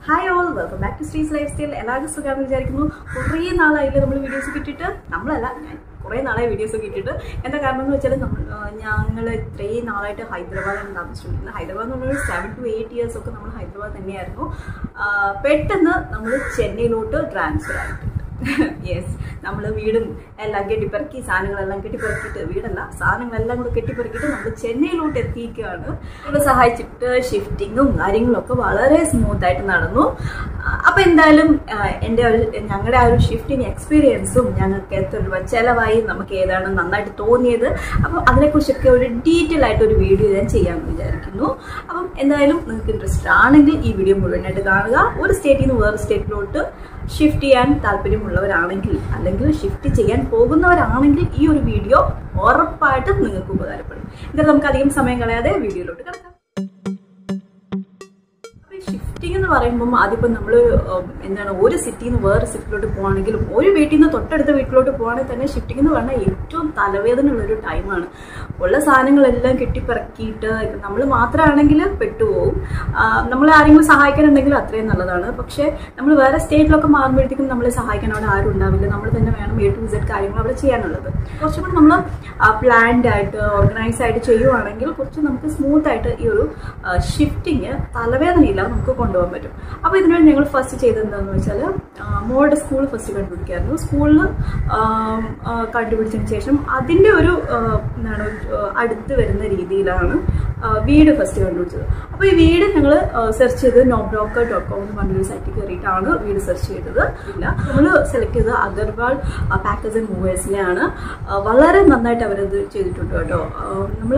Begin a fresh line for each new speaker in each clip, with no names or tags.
hi all welcome back to Stees life style എല്ലാവർക്കും സുഖമാണെന്ന് വിചാരിക്കുന്നു കുറേ നാളായില്ലേ നമ്മൾ വീഡിയോസ് കിട്ടിയിട്ട് നമ്മളല്ല ഞാൻ കുറേ നാളായി വീഡിയോസ് കിട്ടിയിട്ട് എന്താ കാരണം എന്ന് വെച്ചാൽ നമ്മൾ ഞങ്ങൾ ഇത്രയും നാളായിട്ട് ഹൈദരാബാദാണ് താമസിച്ചുകൊണ്ടിരുന്നത് ഹൈദരാബാദ് എന്ന് പറഞ്ഞാൽ സെവൻ ടു എയ്റ്റ് ഇയേഴ്സ് ഒക്കെ നമ്മൾ ഹൈദരാബാദ് തന്നെയായിരുന്നു ആ, പെട്ടെന്ന് നമ്മൾ ചെന്നൈയിലോട്ട് ട്രാൻസ്ഫർ ആയിട്ടുണ്ട് യെസ് നമ്മൾ വീടും എല്ലാം കെട്ടിപ്പെറുക്കി സാധനങ്ങളെല്ലാം കെട്ടിപ്പെറുക്കിയിട്ട് വീടല്ല സാധനങ്ങളെല്ലാം കൂടെ കെട്ടിപ്പെറുക്കിയിട്ട് നമ്മൾ ചെന്നൈയിലോട്ട് എത്തിയിരിക്കുകയാണ് ഇവിടെ സഹായിച്ചിട്ട് ഷിഫ്റ്റിങ്ങും കാര്യങ്ങളും ഒക്കെ വളരെ സ്മൂത്ത് ആയിട്ട് നടന്നു ആ, അപ്പൊ എന്തായാലും ആ, എൻ്റെ ഒരു ഞങ്ങളുടെ ആ ഒരു ഷിഫ്റ്റിംഗ് എക്സ്പീരിയൻസും ഞങ്ങൾക്ക് എത്ര രൂപ ചെലവായി നമുക്ക് ഏതാണ് നന്നായിട്ട് തോന്നിയത് അപ്പം അതിനെക്കുറിച്ചൊക്കെ ഒരു ഡീറ്റെയിൽ ആയിട്ട് ഒരു വീഡിയോ ഞാൻ ചെയ്യാമെന്ന് വിചാരിക്കുന്നു അപ്പം എന്തായാലും നിങ്ങൾക്ക് ഇൻട്രസ്റ്റ് ആണെങ്കിൽ ഈ വീഡിയോ മുഴുവനായിട്ട് കാണുക ഒരു സ്റ്റേറ്റിൽ നിന്ന് വേറെ സ്റ്റേറ്റിലോട്ട് ഷിഫ്റ്റ് ചെയ്യാൻ താല്പര്യമുള്ളവരാണെങ്കിൽ അല്ലെങ്കിൽ ഷിഫ്റ്റ് ചെയ്യാൻ പോകുന്നവരാണെങ്കിൽ ഈ ഒരു വീഡിയോ ഉറപ്പായിട്ടും നിങ്ങൾക്ക് ഉപകാരപ്പെടും എന്നിട്ട് നമുക്ക് അധികം സമയം കളയാതെ വീഡിയോയിലോട്ട് കിടക്കാം ഷിഫ്റ്റിംഗ് എന്ന് പറയുമ്പം അതിപ്പോൾ നമ്മൾ എന്താണ് ഒരു സിറ്റിയിൽ നിന്ന് വേറെ സിറ്റിയിലോട്ട് പോകുകയാണെങ്കിലും ഒരു വീട്ടിൽ നിന്ന് തൊട്ടടുത്ത വീട്ടിലോട്ട് പോകുകയാണെങ്കിൽ തന്നെ ഷിഫ്റ്റിംഗ് എന്ന് പറഞ്ഞാൽ ഏറ്റവും തലവേദന ഉള്ളൊരു ടൈമാണ് ഉള്ള സാധനങ്ങളെല്ലാം കെട്ടിപ്പിറക്കിയിട്ട് നമ്മൾ മാത്രമാണെങ്കിൽ പെട്ടുപോകും നമ്മൾ ആരെങ്കിലും സഹായിക്കാനുണ്ടെങ്കിൽ അത്രയും നല്ലതാണ് പക്ഷേ നമ്മൾ വേറെ സ്റ്റേറ്റിലൊക്കെ മാറുമ്പോഴത്തേക്കും നമ്മളെ സഹായിക്കാൻ അവിടെ ആരും ഉണ്ടാവില്ല നമ്മൾ തന്നെ വേണം എ ടു സെഡ് കാര്യങ്ങൾ അവിടെ ചെയ്യാനുള്ളത് കുറച്ചും കൂടി നമ്മൾ പ്ലാൻഡ് ആയിട്ട് ഓർഗനൈസ് ആയിട്ട് ചെയ്യുവാണെങ്കിൽ കുറച്ച് നമുക്ക് സ്മൂത്ത് ആയിട്ട് ഈ ഒരു ഷിഫ്റ്റിങ് തലവേദനയില്ലാതെ നമുക്ക് കൊണ്ടുപോകാൻ പറ്റും അപ്പോൾ ഇതിനുവേണ്ടി ഞങ്ങൾ ഫസ്റ്റ് ചെയ്തത് എന്താണെന്ന് വെച്ചാൽ മോളുടെ സ്കൂൾ ഫസ്റ്റ് കണ്ടുപിടിക്കായിരുന്നു സ്കൂളിൽ കണ്ടുപിടിച്ചതിന് ശേഷം അതിൻ്റെ ഒരു ആ, എന്താണ് ആ, അടുത്ത് വരുന്ന രീതിയിലാണ് ആ, വീട് ഫസ്റ്റ് കണ്ടുപിടിച്ചത് അപ്പോൾ ഈ വീട് ഞങ്ങൾ സെർച്ച് ചെയ്ത് നോ ബ്രോക്കർ ഡോട്ട് കോം എന്ന് പറഞ്ഞൊരു സൈറ്റിൽ കയറിയിട്ടാണ് വീട് സെർച്ച് ചെയ്തത് ഇല്ല നമ്മൾ സെലക്ട് ചെയ്തത് അഗർവാൾ പാക്കേജ് ആൻഡ് മൂവേഴ്സിനെയാണ് വളരെ നന്നായിട്ട് അവരത് ചെയ്തിട്ടുണ്ട് കേട്ടോ നമ്മൾ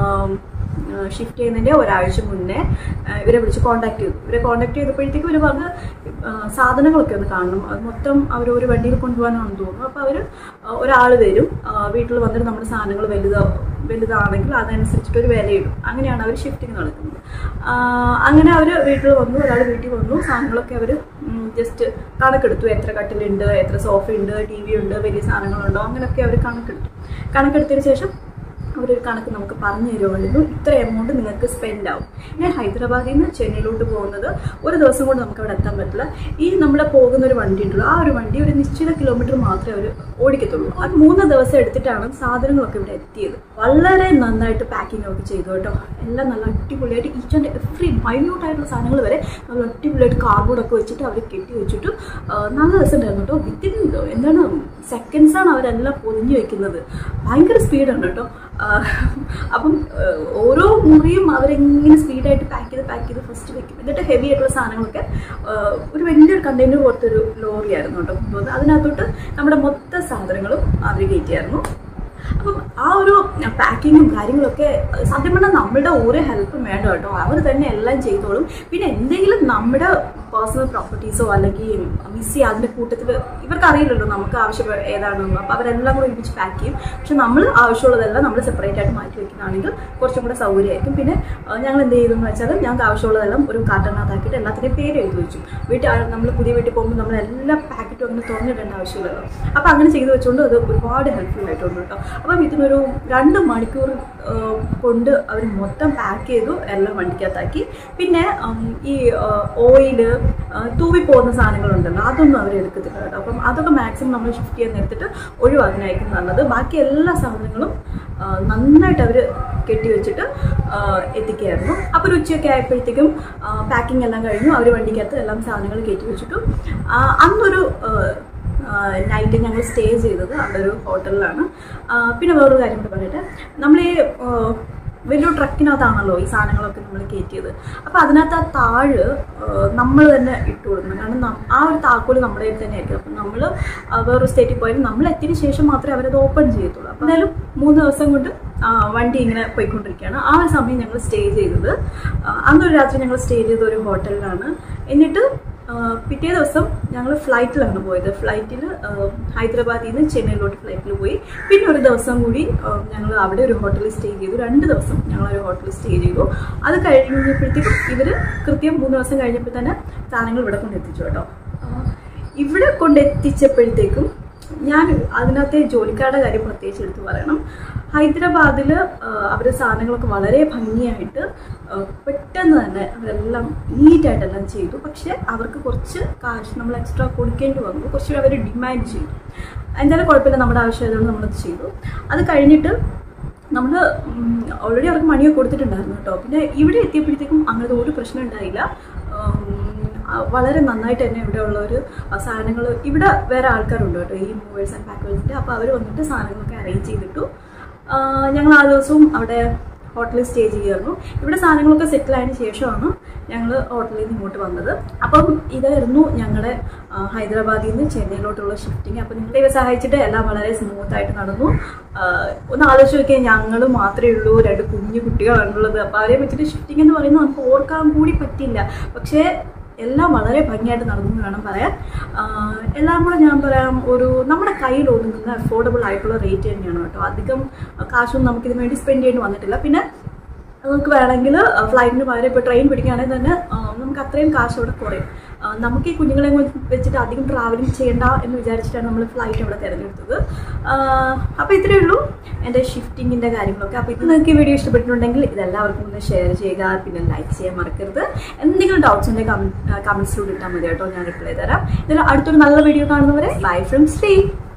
ഷിഫ്റ്റ് ചെയ്യുന്നതിൻ്റെ ഒരാഴ്ച മുന്നേ ആ, ഇവരെ വിളിച്ച് കോൺടാക്ട് ചെയ്തു ഇവരെ കോൺടാക്ട് ചെയ്തപ്പോഴത്തേക്കും ഇവർ പറഞ്ഞ് ആ, സാധനങ്ങളൊക്കെ ഒന്ന് കാണണം അത് മൊത്തം അവർ ഒരു വണ്ടിയിൽ കൊണ്ടുപോകാനാണെന്ന് തോന്നുന്നു അപ്പോൾ അവർ ഒരാൾ വരും വീട്ടിൽ വന്നിട്ട് നമ്മുടെ സാധനങ്ങൾ വലുതാ വലുതാണെങ്കിൽ അതനുസരിച്ചിട്ട് ഒരു വിലയിടും അങ്ങനെയാണ് അവർ ഷിഫ്റ്റിംഗ് നടക്കുന്നത് ആ, അങ്ങനെ അവർ വീട്ടിൽ വന്നു ഒരാൾ വീട്ടിൽ വന്നു സാധനങ്ങളൊക്കെ അവർ ജസ്റ്റ് കണക്കെടുത്തു എത്ര കട്ടിലുണ്ട് എത്ര സോഫ ഉണ്ട് ടി വി ഉണ്ട് വലിയ സാധനങ്ങളുണ്ടോ അങ്ങനെയൊക്കെ അവർ കണക്കെടുത്തു കണക്കെടുത്തതിന് ശേഷം അവരൊരു കണക്ക് നമുക്ക് പറഞ്ഞു തരുമായിരുന്നു ഇത്ര എമൗണ്ട് നിങ്ങൾക്ക് സ്പെൻഡ് ആവും ഞാൻ ഹൈദരാബാദിൽ നിന്ന് ചെന്നൈയിലോട്ട് പോകുന്നത് ഒരു ദിവസം കൊണ്ട് നമുക്ക് അവിടെ എത്താൻ പറ്റില്ല ഈ നമ്മുടെ പോകുന്ന ഒരു വണ്ടി ഉണ്ടല്ലോ ആ ഒരു വണ്ടി ഒരു നിശ്ചിത കിലോമീറ്റർ മാത്രമേ അവർ ഓടിക്കത്തുള്ളൂ അത് മൂന്ന് ദിവസം എടുത്തിട്ടാണ് സാധനങ്ങളൊക്കെ ഇവിടെ എത്തിയത് വളരെ നന്നായിട്ട് പാക്കിംഗ് ഒക്കെ ചെയ്തു കേട്ടോ എല്ലാം നല്ല അടിപൊളിയായിട്ട് ഈച്ച് ആൻഡ് എവറി മൈന്യൂട്ട് ആയിട്ടുള്ള സാധനങ്ങൾ വരെ നല്ല അടിപൊളിയായിട്ട് കാർബോർഡൊക്കെ വെച്ചിട്ട് അവർ കെട്ടി വെച്ചിട്ട് ആ, നല്ല രസമുണ്ടായിരുന്നു കേട്ടോ വിത്തിൻ എന്താണ് സെക്കൻഡ്സ് ആണ് അവരെല്ലാം പൊതിഞ്ഞു വെക്കുന്നത് ഭയങ്കര സ്പീഡാണ് കേട്ടോ ആ, അപ്പം ആ, ഓരോ മുറിയും അവരെങ്ങനെ സ്പീഡായിട്ട് പാക്ക് ചെയ്ത് പാക്ക് ചെയ്ത് ഫസ്റ്റ് വെക്കും എന്നിട്ട് ഹെവി ആയിട്ടുള്ള സാധനങ്ങളൊക്കെ ആ, ഒരു വലിയൊരു കണ്ടെയ്നർ പോലത്തെ ഒരു ലോറി ആയിരുന്നു കേട്ടോ കൊണ്ടുവന്നത് അതിനകത്തോട്ട് നമ്മുടെ മൊത്തം സാധനങ്ങളും അവർ കയറ്റിയായിരുന്നു അപ്പം ആ ഒരു പാക്കിങ്ങും കാര്യങ്ങളൊക്കെ സത്യം പറഞ്ഞാൽ നമ്മളുടെ ഒരു ഹെൽപ്പും വേണ്ട കേട്ടോ അവർ തന്നെ എല്ലാം ചെയ്തോളും പിന്നെ എന്തെങ്കിലും നമ്മുടെ പേഴ്സണൽ പ്രോപ്പർട്ടീസോ അല്ലെങ്കിൽ മിസ് ചെയ്യുക അതിൻ്റെ കൂട്ടത്തിൽ ഇവർക്ക് അറിയില്ലല്ലോ നമുക്ക് ആവശ്യം ഏതാണെന്ന് അപ്പോൾ അവരെല്ലാം കൂടെ ഒരുമിച്ച് പാക്ക് ചെയ്യും പക്ഷെ നമ്മൾ ആവശ്യമുള്ളതെല്ലാം നമ്മൾ സെപ്പറേറ്റ് ആയിട്ട് മാറ്റി വെക്കുകയാണെങ്കിൽ കുറച്ചും കൂടെ സൗകര്യമായിരിക്കും പിന്നെ ആ, ഞങ്ങൾ എന്ത് ചെയ്തെന്ന് വെച്ചാൽ ഞങ്ങൾക്ക് ആവശ്യമുള്ളതെല്ലാം ഒരു കാർട്ടനകത്താക്കിയിട്ട് എല്ലാത്തിൻ്റെയും പേര് എഴുതി വെച്ചു വീട്ടിൽ നമ്മൾ പുതിയ വീട്ടിൽ പോകുമ്പോൾ നമ്മൾ എല്ലാ പാക്കറ്റും അങ്ങനെ തുറന്നിടേണ്ട ആവശ്യമില്ലല്ലോ അപ്പോൾ അങ്ങനെ ചെയ്ത് വെച്ചുകൊണ്ട് അത് ഒരുപാട് ഹെൽപ്ഫുൾ ആയിട്ടുണ്ട് കേട്ടോ അപ്പം ഇതിനൊരു രണ്ട് മണിക്കൂർ ആ, കൊണ്ട് അവർ മൊത്തം പാക്ക് ചെയ്തു എല്ലാം വണ്ടിക്കകത്താക്കി പിന്നെ ഉം, ഈ ഓയില് തൂവി പോകുന്ന സാധനങ്ങളുണ്ടല്ലോ അതൊന്നും അവർ എടുക്കത്തില്ല കേട്ടോ അപ്പം അതൊക്കെ മാക്സിമം നമ്മൾ ഷിഫ്റ്റ് ചെയ്യാൻ നേരത്തിട്ട് ഒഴിവാക്കാനായിരിക്കും നല്ലത് ബാക്കി എല്ലാ സാധനങ്ങളും ആ, നന്നായിട്ട് അവർ കെട്ടിവെച്ചിട്ട് ആ, എത്തിക്കുകയായിരുന്നു അപ്പോൾ ഒരു ഉച്ചയൊക്കെ ആയപ്പോഴത്തേക്കും പാക്കിംഗ് എല്ലാം കഴിഞ്ഞു അവർ വണ്ടിക്കകത്ത് എല്ലാം സാധനങ്ങൾ കയറ്റി വെച്ചിട്ടു ആ, അന്നൊരു നൈറ്റ് ഞങ്ങൾ സ്റ്റേ ചെയ്തത് അവിടെ ഒരു ഹോട്ടലിലാണ് ആ, പിന്നെ വേറൊരു കാര്യം കൂടെ പറയട്ടെ നമ്മൾ ഈ ആ, വലിയൊരു ട്രക്കിനകത്താണല്ലോ ഈ സാധനങ്ങളൊക്കെ നമ്മൾ കയറ്റിയത് അപ്പോൾ അതിനകത്ത് ആ താഴ് നമ്മൾ തന്നെ ഇട്ട് കൊടുക്കണം കാരണം നം- ആ ഒരു താക്കോല് നമ്മുടെ കയ്യിൽ തന്നെ ആയിരിക്കും അപ്പം നമ്മൾ വേറൊരു സ്റ്റേറ്റിൽ പോയാലും നമ്മൾ എത്തിയതിന് ശേഷം മാത്രമേ അവരത് ഓപ്പൺ ചെയ്യത്തുള്ളൂ അപ്പോൾ എന്തായാലും മൂന്ന് ദിവസം കൊണ്ട് ആ, വണ്ടി ഇങ്ങനെ പോയിക്കൊണ്ടിരിക്കുകയാണ് ആ ഒരു സമയം ഞങ്ങൾ സ്റ്റേ ചെയ്തത് ആ, അന്നൊരു രാത്രി ഞങ്ങൾ സ്റ്റേ ചെയ്ത ഒരു ഹോട്ടലിലാണ് എന്നിട്ട് ആ, പിറ്റേ ദിവസം ഞങ്ങൾ ഫ്ലൈറ്റിലാണ് പോയത് ഫ്ലൈറ്റിൽ ഹൈദരാബാദിൽ നിന്ന് ചെന്നൈയിലോട്ട് ഫ്ലൈറ്റിൽ പോയി പിന്നെ ഒരു ദിവസം കൂടി ഞങ്ങൾ അവിടെ ഒരു ഹോട്ടലിൽ സ്റ്റേ ചെയ്തു രണ്ട് ദിവസം ഞങ്ങൾ ഒരു ഹോട്ടലിൽ സ്റ്റേ ചെയ്തു അത് കഴിഞ്ഞപ്പോഴത്തേക്കും ഇവർ കൃത്യം മൂന്ന് ദിവസം കഴിഞ്ഞപ്പോൾ തന്നെ സാധനങ്ങൾ ഇവിടെ കൊണ്ടെത്തിച്ചു കേട്ടോ ആ, ഇവിടെ കൊണ്ടെത്തിച്ചപ്പോഴത്തേക്കും ഞാൻ അതിനകത്തെ ജോലിക്കാരുടെ കാര്യം പ്രത്യേകിച്ച് എടുത്ത് പറയണം ഹൈദരാബാദിൽ അവർ സാധനങ്ങളൊക്കെ വളരെ ഭംഗിയായിട്ട് ആ, പെട്ടെന്ന് തന്നെ അവരെല്ലാം നീറ്റായിട്ടെല്ലാം ചെയ്തു പക്ഷേ അവർക്ക് കുറച്ച് കാശ് നമ്മൾ എക്സ്ട്രാ കൊടുക്കേണ്ടി വന്നു കുറച്ച് അവർ ഡിമാൻഡ് ചെയ്തു എന്തായാലും കുഴപ്പമില്ല നമ്മുടെ ആവശ്യമായതുകൊണ്ട് നമ്മളത് ചെയ്തു അത് കഴിഞ്ഞിട്ട് നമ്മൾ ഓൾറെഡി അവർക്ക് മണിയൊക്കെ കൊടുത്തിട്ടുണ്ടായിരുന്നു കേട്ടോ പിന്നെ ഇവിടെ എത്തിയപ്പോഴത്തേക്കും അങ്ങനത്തെ ഒരു പ്രശ്നം ഉണ്ടായില്ല ഉം, ആ, വളരെ നന്നായിട്ട് തന്നെ ഇവിടെ ഉള്ളൊരു സാധനങ്ങൾ ഇവിടെ വേറെ ആൾക്കാരുണ്ട് കേട്ടോ ഈ മൂവേഴ്സ് ആൻഡ് പാക്കേഴ്സിൻ്റെ അപ്പോൾ അവർ വന്നിട്ട് സാധനങ്ങളൊക്കെ അറേഞ്ച് ചെയ്തിട്ടു ആ, ഞങ്ങൾ ആ ദിവസവും അവിടെ ഹോട്ടലിൽ സ്റ്റേ ചെയ്യുമായിരുന്നു ഇവിടെ സാധനങ്ങളൊക്കെ സെറ്റിൽ ആയതിനു ശേഷമാണ് ഞങ്ങൾ ഹോട്ടലിൽ നിന്ന് ഇങ്ങോട്ട് വന്നത് അപ്പം ഇതായിരുന്നു ഞങ്ങളുടെ ആ, ഹൈദരാബാദിൽ നിന്ന് ചെന്നൈയിലോട്ടുള്ള ഷിഫ്റ്റിംഗ് അപ്പം നിങ്ങളെ ഇവ സഹായിച്ചിട്ട് എല്ലാം വളരെ സ്മൂത്ത് ആയിട്ട് നടന്നു ആ, ഒന്ന് ആലോചിച്ച് നോക്കിയാൽ ഞങ്ങൾ മാത്രമേ ഉള്ളൂ രണ്ട് കുഞ്ഞു കുട്ടികളാണുള്ളത് അപ്പോൾ അവരെ വെച്ചിട്ട് ഷിഫ്റ്റിംഗ് എന്ന് പറയുന്നത് നമുക്ക് ഓർക്കാൻ കൂടി പറ്റില്ല പക്ഷേ എല്ലാം വളരെ ഭംഗിയായിട്ട് നടന്നു എന്ന് വേണം പറയാൻ ആഹ് എല്ലാം കൂടെ ഞാൻ പറയാം ഒരു നമ്മുടെ കയ്യിൽ ഒതുങ്ങുന്ന അഫോർഡബിൾ ആയിട്ടുള്ള റേറ്റ് തന്നെയാണ് കേട്ടോ അധികം കാശൊന്നും നമുക്കിതിന് വേണ്ടി സ്പെൻഡ് ചെയ്യേണ്ടി വന്നിട്ടില്ല പിന്നെ നമുക്ക് വേണമെങ്കിൽ ഫ്ലൈറ്റിന് പകരം ഇപ്പോൾ ട്രെയിൻ പിടിക്കുകയാണെങ്കിൽ തന്നെ ആ, നമുക്ക് അത്രയും കാശ് അവിടെ കുറയും ആ, നമുക്ക് ഈ കുഞ്ഞുങ്ങളെ കൊണ്ട് വെച്ചിട്ട് അധികം ട്രാവലിംഗ് ചെയ്യണ്ട എന്ന് വിചാരിച്ചിട്ടാണ് നമ്മൾ ഫ്ലൈറ്റ് ഇവിടെ തിരഞ്ഞെടുത്തത് അപ്പോൾ ഇത്രയേ ഉള്ളൂ എൻ്റെ ഷിഫ്റ്റിങ്ങിൻ്റെ കാര്യങ്ങളൊക്കെ അപ്പോൾ ഇത് നിങ്ങൾക്ക് ഈ വീഡിയോ ഇഷ്ടപ്പെട്ടിട്ടുണ്ടെങ്കിൽ ഇതെല്ലാവർക്കും ഒന്ന് ഷെയർ ചെയ്യുക പിന്നെ ലൈക്ക് ചെയ്യാൻ മറക്കരുത് എന്തെങ്കിലും ഡൗട്ട്സ് ഉണ്ടെങ്കിൽ കമൻസിലൂടെ ഇട്ടാൽ മതി കേട്ടോ ഞാൻ റിപ്ലൈ തരാം ഇതിൽ അടുത്തൊരു നല്ല വീഡിയോ കാണുന്നവരെ ബൈ ഫ്രം ശ്രീ